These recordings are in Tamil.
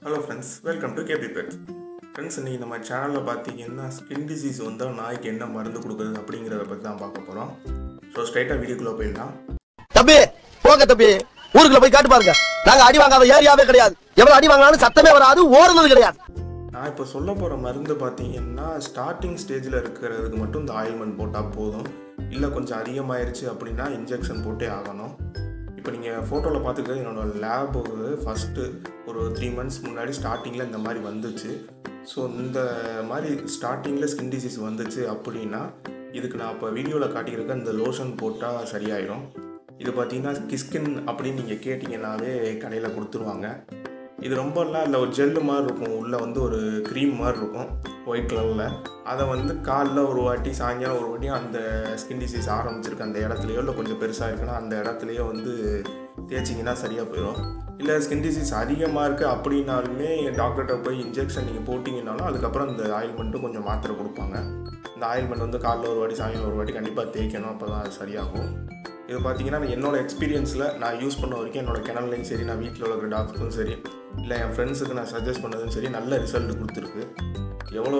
ஹலோ ஃப்ரெண்ட்ஸ் வெல்கம் டு கேபி பெட் ஃப்ரெண்ட்ஸ் இன்றைக்கி நம்ம சேனலில் பார்த்தீங்கன்னா ஸ்கின் டிசீஸ் வந்தால் நாய்க்கு என்ன மருந்து கொடுக்குறது அப்படிங்கிறத பற்றி தான் பார்க்க போகிறோம் ஸோ ஸ்ட்ரைட்டாக வீடியோக்குள்ளே போயிடலாம் தம்பி போங்க தம்பி ஊருக்குள்ள போய் காட்டு பாருங்க நாங்க அடி வாங்காத ஏரியாவே கிடையாது எவ்வளவு அடி வாங்கினாலும் சத்தமே வராது ஓடுனது கிடையாது நான் இப்போ சொல்ல போகிற மருந்து பார்த்தீங்கன்னா ஸ்டார்டிங் ஸ்டேஜில் இருக்கிறதுக்கு மட்டும் இந்த ஆயில்மெண்ட் போட்டால் போதும் இல்லை கொஞ்சம் அதிகமாயிருச்சு அப்படின்னா இன்ஜெக்ஷன் போட்டே ஆகணும் இப்போ நீங்கள் ஃபோட்டோவில் பார்த்துக்கிறது என்னோடய லேபு ஃபஸ்ட்டு ஒரு த்ரீ மந்த்ஸ் முன்னாடி ஸ்டார்டிங்கில் இந்த மாதிரி வந்துச்சு ஸோ இந்த மாதிரி ஸ்டார்டிங்கில் ஸ்கின் டிசீஸ் வந்துச்சு அப்படின்னா இதுக்கு நான் இப்போ வீடியோவில் காட்டியிருக்க இந்த லோஷன் போட்டால் சரியாயிடும் இது பார்த்தீங்கன்னா கிஸ்கின் அப்படின்னு நீங்கள் கேட்டிங்கன்னாவே கடையில் கொடுத்துருவாங்க இது ரொம்பலாம் இல்லை ஒரு ஜெல்லு மாதிரி இருக்கும் உள்ளே வந்து ஒரு க்ரீம் மாதிரி இருக்கும் ஒயிட் கலரில் அதை வந்து காலைல ஒரு வாட்டி சாயங்காலம் ஒரு வாட்டி அந்த ஸ்கின் டிசீஸ் ஆரம்பிச்சிருக்கு அந்த இடத்துலையோ இல்லை கொஞ்சம் பெருசாக இருக்குன்னா அந்த இடத்துலையோ வந்து தேய்ச்சிங்கன்னா சரியாக போயிடும் இல்லை ஸ்கின் டிசீஸ் அதிகமாக இருக்குது அப்படின்னாலுமே டாக்டர்கிட்ட போய் இன்ஜெக்ஷன் நீங்கள் போட்டிங்கனாலும் அதுக்கப்புறம் இந்த ஆயில்மெண்ட்டும் கொஞ்சம் மாத்திரை கொடுப்பாங்க இந்த ஆயில்மெண்ட் வந்து காலைல ஒரு வாட்டி சாயங்காலம் ஒரு வாட்டி கண்டிப்பாக தேய்க்கணும் அப்போ தான் அது சரியாகும் இது பார்த்தீங்கன்னா என்னோட எக்ஸ்பீரியன்ஸில் நான் யூஸ் பண்ண வரைக்கும் என்னோட கிணல்லையும் சரி நான் வீட்டில் உள்ள டாக்டருக்கும் சரி இல்லை என் ஃப்ரெண்ட்ஸுக்கு நான் சஜஸ்ட் பண்ணதும் சரி நல்ல ரிசல்ட் கொடுத்துருக்கு எவ்வளோ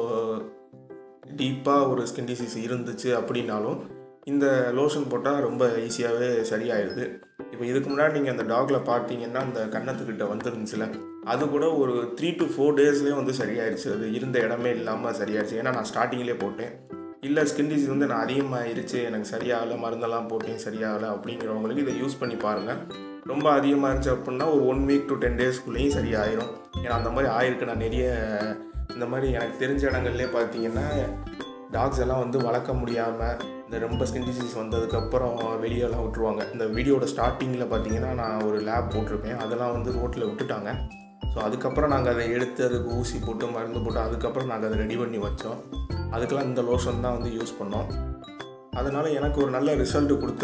டீப்பாக ஒரு ஸ்கின் டிசீஸ் இருந்துச்சு அப்படின்னாலும் இந்த லோஷன் போட்டால் ரொம்ப ஈஸியாகவே சரியாயிடுது இப்போ இதுக்கு முன்னாடி நீங்கள் அந்த டாகில் பார்த்தீங்கன்னா அந்த கன்னத்துக்கிட்ட வந்துருந்துச்சுல அது கூட ஒரு த்ரீ டு ஃபோர் டேஸ்லேயே வந்து சரியாயிருச்சு அது இருந்த இடமே இல்லாமல் சரியாயிருச்சு ஏன்னா நான் ஸ்டார்டிங்லேயே போட்டேன் இல்லை ஸ்கின் டிசீஸ் வந்து நான் அதிகமாகிருச்சு எனக்கு சரியாகலை மருந்தெல்லாம் போட்டேன் சரியாகலை அப்படிங்கிறவங்களுக்கு இதை யூஸ் பண்ணி பாருங்கள் ரொம்ப அதிகமாக இருந்துச்சு அப்படின்னா ஒரு ஒன் வீக் டு டென் டேஸ்க்குள்ளேயும் சரியாயிரும் ஏன்னா அந்த மாதிரி ஆயிருக்கு நான் நிறைய இந்த மாதிரி எனக்கு தெரிஞ்ச இடங்கள்லேயே பார்த்தீங்கன்னா டாக்ஸ் எல்லாம் வந்து வளர்க்க முடியாமல் இந்த ரொம்ப ஸ்கின் டிசீஸ் வந்ததுக்கப்புறம் வெளியெல்லாம் விட்டுருவாங்க இந்த வீடியோட ஸ்டார்டிங்கில் பார்த்தீங்கன்னா நான் ஒரு லேப் போட்டிருப்பேன் அதெல்லாம் வந்து ரோட்டில் விட்டுட்டாங்க ஸோ அதுக்கப்புறம் நாங்கள் அதை எடுத்து அதுக்கு ஊசி போட்டு மருந்து போட்டு அதுக்கப்புறம் நாங்கள் அதை ரெடி பண்ணி வச்சோம் அதுக்கெல்லாம் இந்த லோஷன் தான் வந்து யூஸ் பண்ணோம் அதனால் எனக்கு ஒரு நல்ல ரிசல்ட் கொடுத்த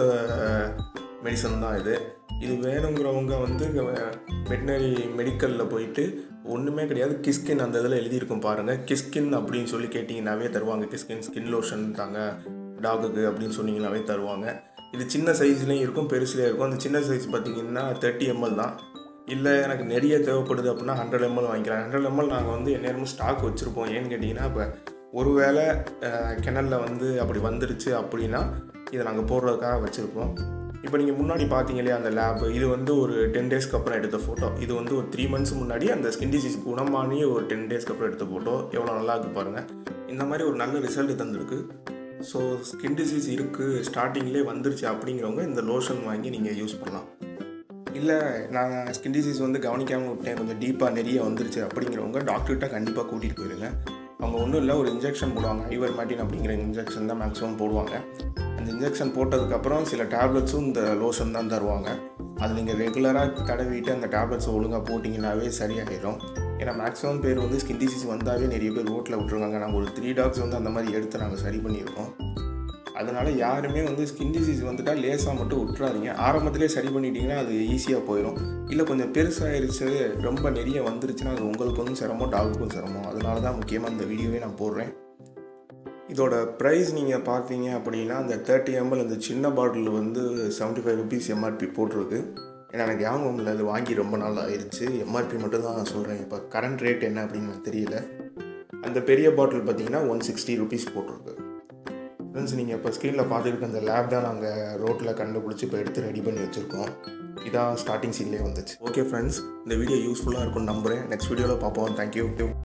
மெடிசன் தான் இது இது வேணுங்கிறவங்க வந்து வெட்டினரி மெடிக்கலில் போயிட்டு ஒன்றுமே கிடையாது கிஸ்கின் அந்த இதில் எழுதியிருக்கும் பாருங்கள் கிஸ்கின் அப்படின்னு சொல்லி கேட்டிங்கனாவே தருவாங்க கிஸ்கின் ஸ்கின் லோஷன் தாங்க டாகுக்கு அப்படின்னு சொன்னீங்கன்னாவே தருவாங்க இது சின்ன சைஸ்லேயும் இருக்கும் பெருசுலேயும் இருக்கும் அந்த சின்ன சைஸ் பார்த்தீங்கன்னா தேர்ட்டி எம்எல் தான் இல்லை எனக்கு நிறைய தேவைப்படுது அப்படின்னா ஹண்ட்ரட் எம்எல் வாங்கிக்கலாம் ஹண்ட்ரட் எம்எல் நாங்கள் வந்து எந்நேரமும் ஸ்டாக் வச்சுருப்போம் ஏன்னு கேட்டிங்கன்னா இப்போ ஒருவேளை கிணல்ல வந்து அப்படி வந்துருச்சு அப்படின்னா இதை நாங்கள் போடுறதுக்காக வச்சுருப்போம் இப்போ நீங்கள் முன்னாடி பார்த்தீங்க இல்லையா அந்த லேப் இது வந்து ஒரு டென் டேஸ்க்கு அப்புறம் எடுத்த ஃபோட்டோ இது வந்து ஒரு த்ரீ மந்த்ஸ் முன்னாடி அந்த ஸ்கின் டிசீஸ் குணமானி ஒரு டென் டேஸ்க்கு அப்புறம் எடுத்த ஃபோட்டோ எவ்வளோ நல்லா இருக்கு பாருங்கள் இந்த மாதிரி ஒரு நல்ல ரிசல்ட் தந்திருக்கு ஸோ ஸ்கின் டிசீஸ் இருக்குது ஸ்டார்டிங்லேயே வந்துருச்சு அப்படிங்கிறவங்க இந்த லோஷன் வாங்கி நீங்கள் யூஸ் பண்ணலாம் இல்லை நான் ஸ்கின் டிசீஸ் வந்து கவனிக்காமல் விட்டேன் கொஞ்சம் டீப்பாக நிறைய வந்துருச்சு அப்படிங்கிறவங்க டாக்டர்கிட்ட கண்டிப்பாக கூட்டிகிட்டு போயிருங்க அவங்க ஒன்றும் இல்லை ஒரு இன்ஜெக்ஷன் போடுவாங்க ஐவர் மேட்டின் அப்படிங்கிற இன்ஜெக்ஷன் தான் மேக்ஸிமம் போடுவாங்க அந்த இன்ஜெக்ஷன் போட்டதுக்கப்புறம் சில டேப்லெட்ஸும் இந்த லோஷன் தான் தருவாங்க அது நீங்கள் ரெகுலராக தடவிட்டு அந்த டேப்லெட்ஸை ஒழுங்காக போட்டிங்கன்னாவே சரியாயிடும் ஏன்னா மேக்ஸிமம் பேர் வந்து ஸ்கின் டிசீஸ் வந்தாவே நிறைய பேர் ரோட்டில் விட்டுருக்காங்க நாங்கள் ஒரு த்ரீ டாக்ஸ் வந்து அந்த மாதிரி எடுத்து நாங்கள் சரி பண்ணியிருக்கோம் அதனால் யாருமே வந்து ஸ்கின் டிசீஸ் வந்துட்டால் லேசாக மட்டும் விட்டுறாதீங்க ஆரம்பத்திலே சரி பண்ணிட்டீங்கன்னா அது ஈஸியாக போயிடும் இல்லை கொஞ்சம் பெருசாகிருச்சு ரொம்ப நிறைய வந்துருச்சுன்னா அது உங்களுக்கு வந்து சிரமம் டாகுக்கும் சிரமம் அதனால தான் முக்கியமாக இந்த வீடியோவே நான் போடுறேன் இதோட ப்ரைஸ் நீங்கள் பார்த்தீங்க அப்படின்னா அந்த தேர்ட்டி எம்எல் அந்த சின்ன பாட்டில் வந்து செவன்ட்டி ஃபைவ் ருபீஸ் எம்ஆர்பி போட்டிருக்கு ஏன்னா எனக்கு ஞாபகம் இல்லை அது வாங்கி ரொம்ப நாள் ஆயிடுச்சு எம்ஆர்பி மட்டும் தான் நான் சொல்கிறேன் இப்போ கரண்ட் ரேட் என்ன அப்படின்னு எனக்கு தெரியல அந்த பெரிய பாட்டில் பார்த்தீங்கன்னா ஒன் சிக்ஸ்டி ருபீஸ் போட்டிருக்கு ஃப்ரெண்ட்ஸ் நீங்கள் இப்போ ஸ்க்ரீனில் பார்த்துருக்க அந்த லேப் தான் நாங்கள் ரோட்டில் கண்டுபிடிச்சி இப்போ எடுத்து ரெடி பண்ணி வச்சுருக்கோம் இதான் ஸ்டார்டிங் சீன்லேயே வந்துச்சு ஓகே ஃப்ரெண்ட்ஸ் இந்த வீடியோ யூஸ்ஃபுல்லாக இருக்கும்னு நம்புகிறேன் நெக்ஸ்ட் வீடியோவில் பார்ப்போம் தேங்க்யூ